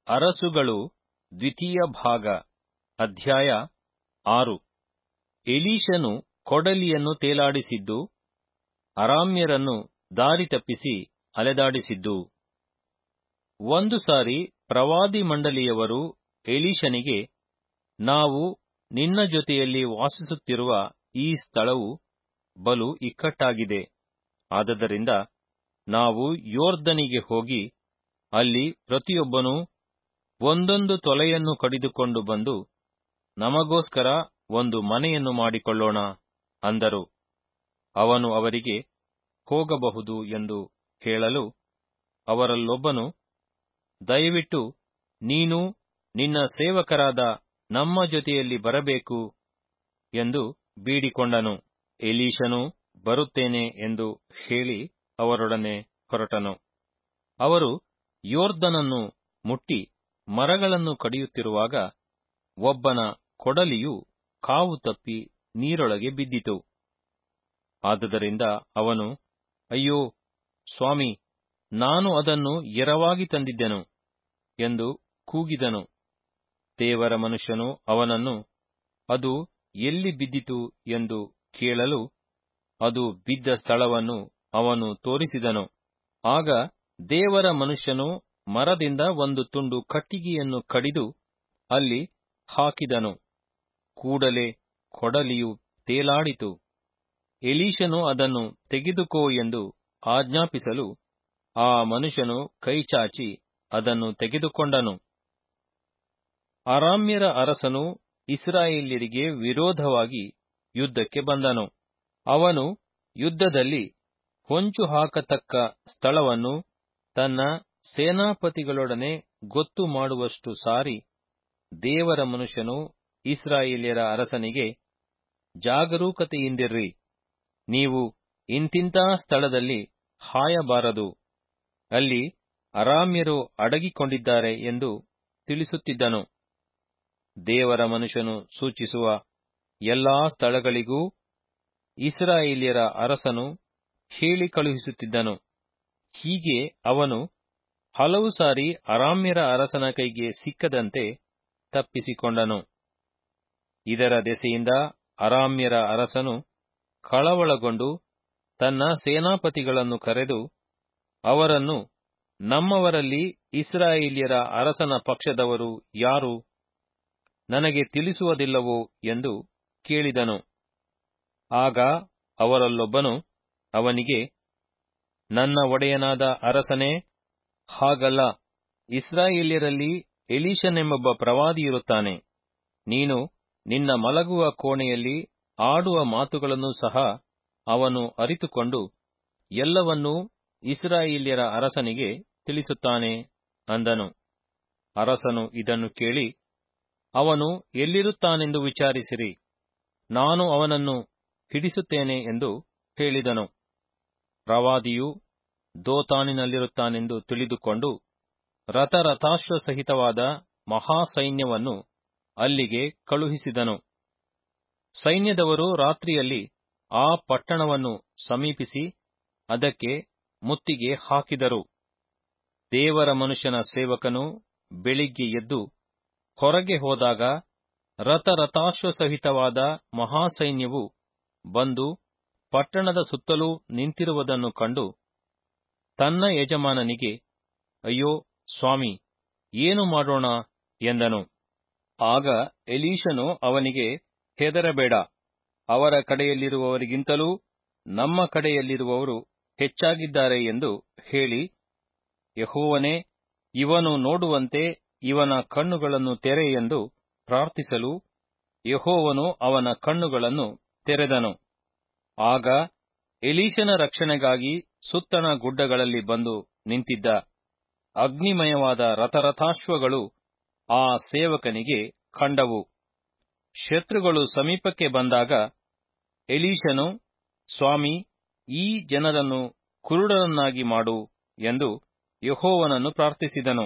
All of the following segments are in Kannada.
ಅರಸುಗಳು ದ್ವಿತೀಯ ಭಾಗ ಅಧ್ಯಾಯ ಆರು ಎಲೀಷನು ಕೊಡಲಿಯನ್ನು ತೇಲಾಡಿಸಿದ್ದು ಅರಾಮ್ಯರನ್ನು ದಾರಿ ತಪ್ಪಿಸಿ ಅಲೆದಾಡಿಸಿದ್ದು ಒಂದು ಸಾರಿ ಪ್ರವಾದಿ ಮಂಡಳಿಯವರು ಎಲೀಷನಿಗೆ ನಾವು ನಿನ್ನ ಜೊತೆಯಲ್ಲಿ ವಾಸಿಸುತ್ತಿರುವ ಈ ಸ್ಥಳವು ಬಲು ಇಕ್ಕಟ್ಟಾಗಿದೆ ಆದದರಿಂದ ನಾವು ಯೋರ್ದನಿಗೆ ಹೋಗಿ ಅಲ್ಲಿ ಪ್ರತಿಯೊಬ್ಬನೂ ಒಂದೊಂದು ತೊಲೆಯನ್ನು ಕಡಿದುಕೊಂಡು ಬಂದು ನಮಗೋಸ್ಕರ ಒಂದು ಮನೆಯನ್ನು ಮಾಡಿಕೊಳ್ಳೋಣ ಅಂದರು ಅವನು ಅವರಿಗೆ ಹೋಗಬಹುದು ಎಂದು ಹೇಳಲು ಅವರಲ್ಲೊಬ್ಬನು ದಯವಿಟ್ಟು ನೀನು ನಿನ್ನ ಸೇವಕರಾದ ನಮ್ಮ ಜೊತೆಯಲ್ಲಿ ಬರಬೇಕು ಎಂದು ಬೇಡಿಕೊಂಡನು ಎಲೀಷನು ಬರುತ್ತೇನೆ ಎಂದು ಹೇಳಿ ಅವರೊಡನೆ ಹೊರಟನು ಅವರು ಯೋರ್ದನನ್ನು ಮುಟ್ಟಿ ಮರಗಳನ್ನು ಕಡಿಯುತ್ತಿರುವಾಗ ಒಬ್ಬನ ಕೊಡಲಿಯು ಕಾವು ತಪ್ಪಿ ನೀರೊಳಗೆ ಬಿದ್ದಿತು ಆದುದರಿಂದ ಅವನು ಅಯ್ಯೋ ಸ್ವಾಮಿ ನಾನು ಅದನ್ನು ಎರವಾಗಿ ತಂದಿದ್ದೆನು ಎಂದು ಕೂಗಿದನು ದೇವರ ಮನುಷ್ಯನು ಅವನನ್ನು ಅದು ಎಲ್ಲಿ ಬಿದ್ದಿತು ಎಂದು ಕೇಳಲು ಅದು ಬಿದ್ದ ಸ್ಥಳವನ್ನು ಅವನು ತೋರಿಸಿದನು ಆಗ ದೇವರ ಮನುಷ್ಯನು ಮರದಿಂದ ಒಂದು ತುಂಡು ಕಟ್ಟಿಗೆಯನ್ನು ಕಡಿದು ಅಲ್ಲಿ ಹಾಕಿದನು ಕೂಡಲೇ ಕೊಡಲಿಯು ತೇಲಾಡಿತು ಎಲೀಷನು ಅದನ್ನು ತೆಗೆದುಕೋ ಎಂದು ಆಜ್ಞಾಪಿಸಲು ಆ ಮನುಷ್ಯನು ಕೈಚಾಚಿ ಅದನ್ನು ತೆಗೆದುಕೊಂಡನು ಅರಾಮ್ಯರ ಅರಸನು ಇಸ್ರಾಯೇಲ್ಯರಿಗೆ ವಿರೋಧವಾಗಿ ಯುದ್ಧಕ್ಕೆ ಬಂದನು ಅವನು ಯುದ್ಧದಲ್ಲಿ ಹೊಂಚು ಹಾಕತಕ್ಕ ಸ್ಥಳವನ್ನು ತನ್ನ ಸೇನಾಪತಿಗಳೊಡನೆ ಗೊತ್ತು ಮಾಡುವಷ್ಟು ಸಾರಿ ದೇವರ ಮನುಷ್ಯನು ಇಸ್ರಾಯೇಲ್ಯರ ಅರಸನಿಗೆ ಜಾಗರೂಕತೆಯಿಂದಿರ್ರಿ ನೀವು ಇಂತಿಂಥ ಸ್ಥಳದಲ್ಲಿ ಹಾಯಬಾರದು ಅಲ್ಲಿ ಅರಾಮ್ಯರು ಅಡಗಿಕೊಂಡಿದ್ದಾರೆ ಎಂದು ತಿಳಿಸುತ್ತಿದ್ದನು ದೇವರ ಮನುಷ್ಯನು ಸೂಚಿಸುವ ಎಲ್ಲಾ ಸ್ಥಳಗಳಿಗೂ ಇಸ್ರಾಯೇಲ್ಯರ ಅರಸನು ಹೇಳಿ ಕಳುಹಿಸುತ್ತಿದ್ದನು ಹೀಗೆ ಅವನು ಹಲವು ಸಾರಿ ಅರಾಮ್ಯರ ಅರಸನ ಕೈಗೆ ಸಿಕ್ಕದಂತೆ ತಪ್ಪಿಸಿಕೊಂಡನು ಇದರ ದೆಸೆಯಿಂದ ಅರಾಮ್ಯರ ಅರಸನು ಕಳವಳಗೊಂಡು ತನ್ನ ಸೇನಾಪತಿಗಳನ್ನು ಕರೆದು ಅವರನ್ನು ನಮ್ಮವರಲ್ಲಿ ಇಸ್ರಾಯೇಲ್ಯರ ಅರಸನ ಪಕ್ಷದವರು ಯಾರು ನನಗೆ ತಿಳಿಸುವುದಿಲ್ಲವೋ ಎಂದು ಕೇಳಿದನು ಆಗ ಅವರಲ್ಲೊಬ್ಬನು ಅವನಿಗೆ ನನ್ನ ಒಡೆಯನಾದ ಅರಸನೇ ಹಾಗಲ್ಲ ಇಸ್ರಾಯೇಲ್ಯರಲ್ಲಿ ಎಲೀಷನೆಂಬೊಬ್ಬ ಪ್ರವಾದಿಯಿರುತ್ತಾನೆ ನೀನು ನಿನ್ನ ಮಲಗುವ ಕೋಣೆಯಲ್ಲಿ ಆಡುವ ಮಾತುಗಳನ್ನು ಸಹ ಅವನು ಅರಿತುಕೊಂಡು ಎಲ್ಲವನ್ನೂ ಇಸ್ರಾಯೇಲ್ಯರ ಅರಸನಿಗೆ ತಿಳಿಸುತ್ತಾನೆ ಅಂದನು ಅರಸನು ಇದನ್ನು ಕೇಳಿ ಅವನು ಎಲ್ಲಿರುತ್ತಾನೆಂದು ವಿಚಾರಿಸಿರಿ ನಾನು ಅವನನ್ನು ಹಿಡಿಸುತ್ತೇನೆ ಎಂದು ಹೇಳಿದನು ಪ್ರವಾದಿಯು ದೋತಾನಿನಲ್ಲಿರುತ್ತಾನೆಂದು ತಿಳಿದುಕೊಂಡು ರಥರಥಾಶ್ವ ಸಹಿತವಾದ ಮಹಾಸೈನ್ಯವನ್ನು ಅಲ್ಲಿಗೆ ಕಳುಹಿಸಿದನು ಸೈನ್ಯದವರು ರಾತ್ರಿಯಲ್ಲಿ ಆ ಪಟ್ಟಣವನ್ನು ಸಮೀಪಿಸಿ ಅದಕ್ಕೆ ಮುತ್ತಿಗೆ ಹಾಕಿದರು ದೇವರ ಮನುಷ್ಯನ ಸೇವಕನು ಬೆಳಿಗ್ಗೆ ಎದ್ದು ಹೊರಗೆ ಹೋದಾಗ ರಥರಥಾಶ್ವ ಸಹಿತವಾದ ಮಹಾಸೈನ್ಯವು ಬಂದು ಪಟ್ಟಣದ ಸುತ್ತಲೂ ನಿಂತಿರುವುದನ್ನು ಕಂಡು ತನ್ನ ಯಜಮಾನನಿಗೆ ಅಯ್ಯೋ ಸ್ವಾಮಿ ಏನು ಮಾಡೋಣ ಎಂದನು ಆಗ ಎಲೀಷನು ಅವನಿಗೆ ಹೆದರಬೇಡ ಅವರ ಕಡೆಯಲ್ಲಿರುವವರಿಗಿಂತಲೂ ನಮ್ಮ ಕಡೆಯಲ್ಲಿರುವವರು ಹೆಚ್ಚಾಗಿದ್ದಾರೆ ಎಂದು ಹೇಳಿ ಯಹೋವನೇ ಇವನು ನೋಡುವಂತೆ ಇವನ ಕಣ್ಣುಗಳನ್ನು ತೆರೆ ಎಂದು ಪ್ರಾರ್ಥಿಸಲು ಯಹೋವನು ಅವನ ಕಣ್ಣುಗಳನ್ನು ತೆರೆದನು ಆಗ ಎಲೀಷನ ರಕ್ಷಣೆಗಾಗಿ ಸುತ್ತಣ ಗುಡ್ಡಗಳಲ್ಲಿ ಬಂದು ನಿಂತಿದ್ದ ಅಗ್ನಿಮಯವಾದ ರಥರಥಾಶ್ವಗಳು ಆ ಸೇವಕನಿಗೆ ಕಂಡವು ಶತ್ರುಗಳು ಸಮೀಪಕ್ಕೆ ಬಂದಾಗ ಎಲೀಷನು ಸ್ವಾಮಿ ಈ ಜನರನ್ನು ಕುರುಡರನ್ನಾಗಿ ಮಾಡು ಎಂದು ಯಹೋವನನ್ನು ಪ್ರಾರ್ಥಿಸಿದನು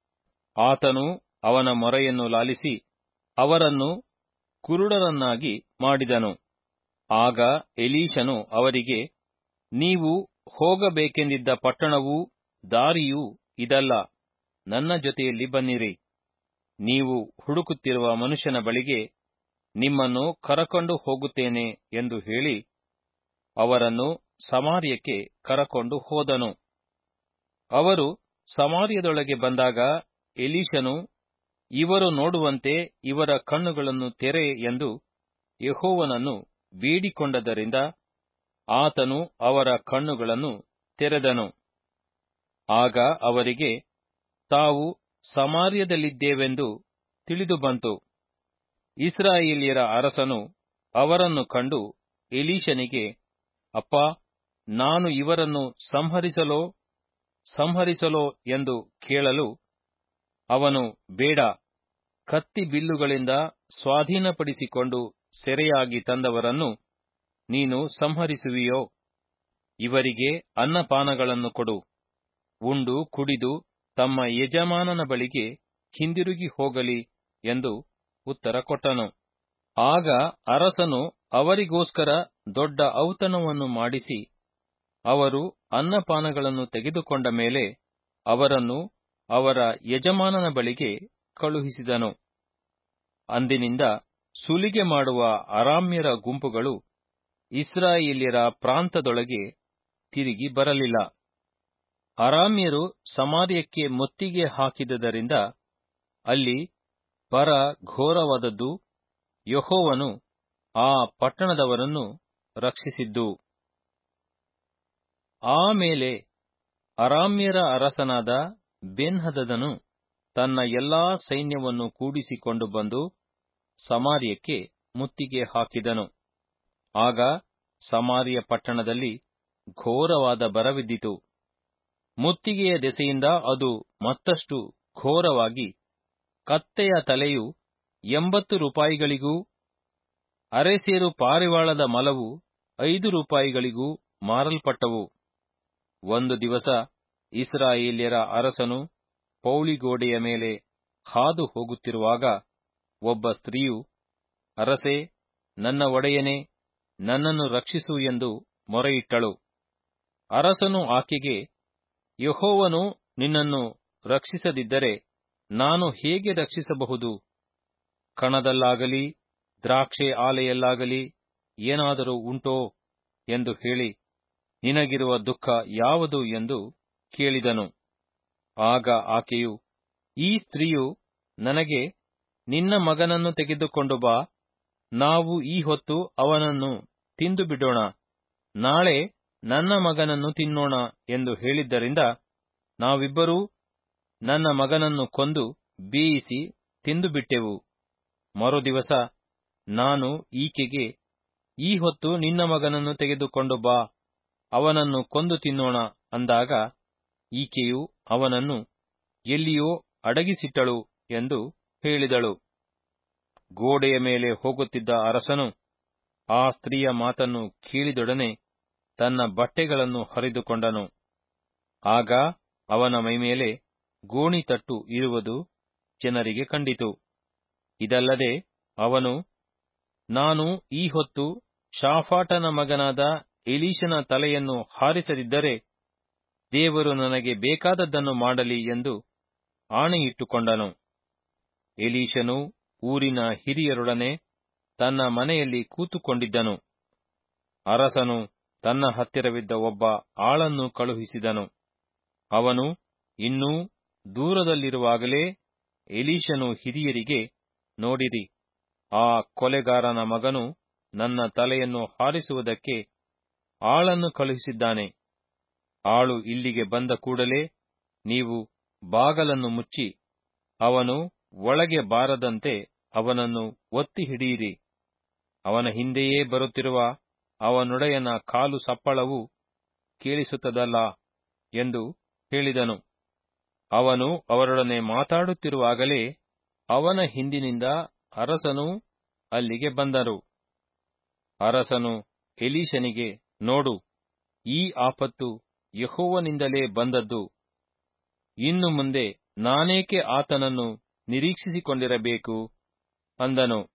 ಆತನು ಅವನ ಮೊರೆಯನ್ನು ಲಾಲಿಸಿ ಅವರನ್ನು ಕುರುಡರನ್ನಾಗಿ ಮಾಡಿದನು ಆಗ ಎಲೀಷನು ಅವರಿಗೆ ನೀವು ಹೋಗಬೇಕೆಂದಿದ್ದ ಪಟ್ಟಣವೂ ದಾರಿಯೂ ಇದಲ್ಲ ನನ್ನ ಜೊತೆಯಲ್ಲಿ ಬನ್ನಿರಿ ನೀವು ಹುಡುಕುತ್ತಿರುವ ಮನುಷ್ಯನ ಬಳಿಗೆ ನಿಮ್ಮನ್ನು ಕರಕೊಂಡು ಹೋಗುತ್ತೇನೆ ಎಂದು ಹೇಳಿ ಅವರನ್ನು ಸಮಾರ್ಯಕ್ಕೆ ಕರಕೊಂಡು ಹೋದನು ಅವರು ಸಮಾರ್ಯದೊಳಗೆ ಬಂದಾಗ ಎಲೀಶನು ಇವರು ನೋಡುವಂತೆ ಇವರ ಕಣ್ಣುಗಳನ್ನು ತೆರೆ ಎಂದು ಯೆಹೋವನನ್ನು ಬೇಡಿಕೊಂಡದರಿಂದ ಆತನು ಅವರ ಕಣ್ಣುಗಳನ್ನು ತೆರೆದನು ಆಗ ಅವರಿಗೆ ತಾವು ಸಮಾರ್ಯದಲ್ಲಿದ್ದೇವೆಂದು ತಿಳಿದು ಬಂತು ಇಸ್ರಾಯೇಲ್ಯರ ಅರಸನು ಅವರನ್ನು ಕಂಡು ಎಲೀಶನಿಗೆ ಅಪ್ಪ ನಾನು ಇವರನ್ನು ಸಂಹರಿಸಲೋ ಸಂಹರಿಸಲೋ ಎಂದು ಕೇಳಲು ಅವನು ಬೇಡ ಕತ್ತಿ ಬಿಲ್ಲುಗಳಿಂದ ಸ್ವಾಧೀನಪಡಿಸಿಕೊಂಡು ಸೆರೆಯಾಗಿ ತಂದವರನ್ನು ನೀನು ಸಂಹರಿಸುವಿಯೋ ಇವರಿಗೆ ಅನ್ನಪಾನಗಳನ್ನು ಕೊಡು ಉಂಡು ಕುಡಿದು ತಮ್ಮ ಯಜಮಾನನ ಬಳಿಗೆ ಹಿಂದಿರುಗಿ ಹೋಗಲಿ ಎಂದು ಉತ್ತರ ಕೊಟ್ಟನು ಆಗ ಅರಸನು ಅವರಿಗೋಸ್ಕರ ದೊಡ್ಡ ಔತಣವನ್ನು ಮಾಡಿಸಿ ಅವರು ಅನ್ನಪಾನಗಳನ್ನು ತೆಗೆದುಕೊಂಡ ಮೇಲೆ ಅವರನ್ನು ಅವರ ಯಜಮಾನನ ಬಳಿಗೆ ಕಳುಹಿಸಿದನು ಅಂದಿನಿಂದ ಸುಲಿಗೆ ಮಾಡುವ ಅರಾಮ್ಯರ ಗುಂಪುಗಳು ಇಸ್ರಾಯೇಲ್ಯರ ಪ್ರಾಂತದೊಳಗೆ ತಿರುಗಿ ಬರಲಿಲ್ಲ ಅರಾಮ್ಯರು ಸಮಾರ್ಯಕ್ಕೆ ಮುತ್ತಿಗೆ ಹಾಕಿದ್ದರಿಂದ ಅಲ್ಲಿ ಬರ ಘೋರವಾದದ್ದು ಯಹೋವನು ಆ ಪಟ್ಟಣದವರನ್ನು ರಕ್ಷಿಸಿದ್ದು ಆಮೇಲೆ ಅರಾಮ್ಯರ ಅರಸನಾದ ಬೆನ್ಹದದನು ತನ್ನ ಎಲ್ಲಾ ಸೈನ್ಯವನ್ನು ಕೂಡಿಸಿಕೊಂಡು ಬಂದು ಸಮಾರ್ಯಕ್ಕೆ ಮುತ್ತಿಗೆ ಹಾಕಿದನು ಆಗ ಸಮಾರ್ಯ ಪಟ್ಟಣದಲ್ಲಿ ಘೋರವಾದ ಬರವಿದ್ದಿತು ಮುತ್ತಿಗೆಯ ದೆಸೆಯಿಂದ ಅದು ಮತ್ತಷ್ಟು ಘೋರವಾಗಿ ಕತ್ತೆಯ ತಲೆಯು ಎಂಬತ್ತು ರೂಪಾಯಿಗಳಿಗೂ ಅರೆಸೇರು ಪಾರಿವಾಳದ ಮಲವು ಐದು ರೂಪಾಯಿಗಳಿಗೂ ಮಾರಲ್ಪಟ್ಟವು ಒಂದು ದಿವಸ ಇಸ್ರಾಯೇಲ್ಯರ ಅರಸನು ಪೌಳಿಗೋಡೆಯ ಮೇಲೆ ಹಾದು ಹೋಗುತ್ತಿರುವಾಗ ಒಬ್ಬ ಸ್ತ್ರೀಯು ಅರಸೇ ನನ್ನ ಒಡೆಯನೇ ನನ್ನನ್ನು ರಕ್ಷಿಸು ಎಂದು ಮೊರೆಯಿಟ್ಟಳು ಅರಸನು ಆಕೆಗೆ ಯಹೋವನು ನಿನ್ನನ್ನು ರಕ್ಷಿಸದಿದ್ದರೆ ನಾನು ಹೇಗೆ ರಕ್ಷಿಸಬಹುದು ಕಣದಲ್ಲಾಗಲಿ ದ್ರಾಕ್ಷೆ ಆಲೆಯಲ್ಲಾಗಲಿ ಏನಾದರೂ ಉಂಟೋ ಎಂದು ಹೇಳಿ ನಿನಗಿರುವ ದುಃಖ ಯಾವುದು ಎಂದು ಕೇಳಿದನು ಆಗ ಆಕೆಯು ಈ ಸ್ತ್ರೀಯು ನನಗೆ ನಿನ್ನ ಮಗನನ್ನು ತೆಗೆದುಕೊಂಡು ಬಾ ನಾವು ಈ ಹೊತ್ತು ಅವನನ್ನು ತಿಂದು ಬಿಡೋಣ ನಾಳೆ ನನ್ನ ಮಗನನ್ನು ತಿನ್ನೋಣ ಎಂದು ಹೇಳಿದ್ದರಿಂದ ನಾವಿಬ್ಬರೂ ನನ್ನ ಮಗನನ್ನು ಕೊಂದು ಬೇಯಿಸಿ ತಿಂದು ಬಿಟ್ಟೆವು ಮರುದಿವಸ ನಾನು ಈಕೆಗೆ ಈ ಹೊತ್ತು ನಿನ್ನ ಮಗನನ್ನು ತೆಗೆದುಕೊಂಡು ಬಾ ಅವನನ್ನು ಕೊಂದು ತಿನ್ನೋಣ ಅಂದಾಗ ಈಕೆಯು ಅವನನ್ನು ಎಲ್ಲಿಯೋ ಅಡಗಿಸಿಟ್ಟಳು ಎಂದು ಹೇಳಿದಳು ಗೋಡೆಯ ಮೇಲೆ ಹೋಗುತ್ತಿದ್ದ ಅರಸನು ಆ ಸ್ತ್ರೀಯ ಮಾತನ್ನು ಕೇಳಿದೊಡನೆ ತನ್ನ ಬಟ್ಟೆಗಳನ್ನು ಹರಿದುಕೊಂಡನು ಆಗ ಅವನ ಮೈಮೇಲೆ ಗೋಣಿತಟ್ಟು ಇರುವುದು ಜನರಿಗೆ ಕಂಡಿತು ಇದಲ್ಲದೆ ಅವನು ನಾನು ಈ ಹೊತ್ತು ಶಾಫಾಟನ ಮಗನಾದ ಎಲೀಶನ ತಲೆಯನ್ನು ಹಾರಿಸದಿದ್ದರೆ ದೇವರು ನನಗೆ ಬೇಕಾದದ್ದನ್ನು ಮಾಡಲಿ ಎಂದು ಆಣೆಯಿಟ್ಟುಕೊಂಡನು ಎಲೀಶನು ಊರಿನ ಹಿರಿಯರೊಡನೆ ತನ್ನ ಮನೆಯಲ್ಲಿ ಕೂತುಕೊಂಡಿದ್ದನು ಅರಸನು ತನ್ನ ಹತ್ತಿರವಿದ್ದ ಒಬ್ಬ ಆಳನ್ನು ಕಳುಹಿಸಿದನು ಅವನು ಇನ್ನೂ ದೂರದಲ್ಲಿರುವಾಗಲೇ ಎಲೀಶನು ಹಿರಿಯರಿಗೆ ನೋಡಿರಿ ಆ ಕೊಲೆಗಾರನ ಮಗನು ನನ್ನ ತಲೆಯನ್ನು ಹಾರಿಸುವುದಕ್ಕೆ ಆಳನ್ನು ಕಳುಹಿಸಿದ್ದಾನೆ ಆಳು ಇಲ್ಲಿಗೆ ಬಂದ ಕೂಡಲೇ ನೀವು ಬಾಗಲನ್ನು ಮುಚ್ಚಿ ಅವನು ಒಳಗೆ ಬಾರದಂತೆ ಅವನನ್ನು ಒತ್ತಿ ಹಿಡಿಯಿರಿ ಅವನ ಹಿಂದೆಯೇ ಬರುತ್ತಿರುವ ಅವನೊಡೆಯನ ಕಾಲು ಸಪ್ಪಳವು ಕೇಳಿಸುತ್ತದಲ್ಲ ಎಂದು ಹೇಳಿದನು ಅವನು ಅವರೊಡನೆ ಮಾತಾಡುತ್ತಿರುವಾಗಲೇ ಅವನ ಹಿಂದಿನಿಂದ ಅರಸನೂ ಅಲ್ಲಿಗೆ ಬಂದರು ಅರಸನು ಎಲೀಶನಿಗೆ ನೋಡು ಈ ಆಪತ್ತು ಯಹೋವನಿಂದಲೇ ಬಂದದ್ದು ಇನ್ನು ಮುಂದೆ ನಾನೇಕೆ ಆತನನ್ನು ನಿರೀಕ್ಷಿಸಿಕೊಂಡಿರಬೇಕು ಅಂದನು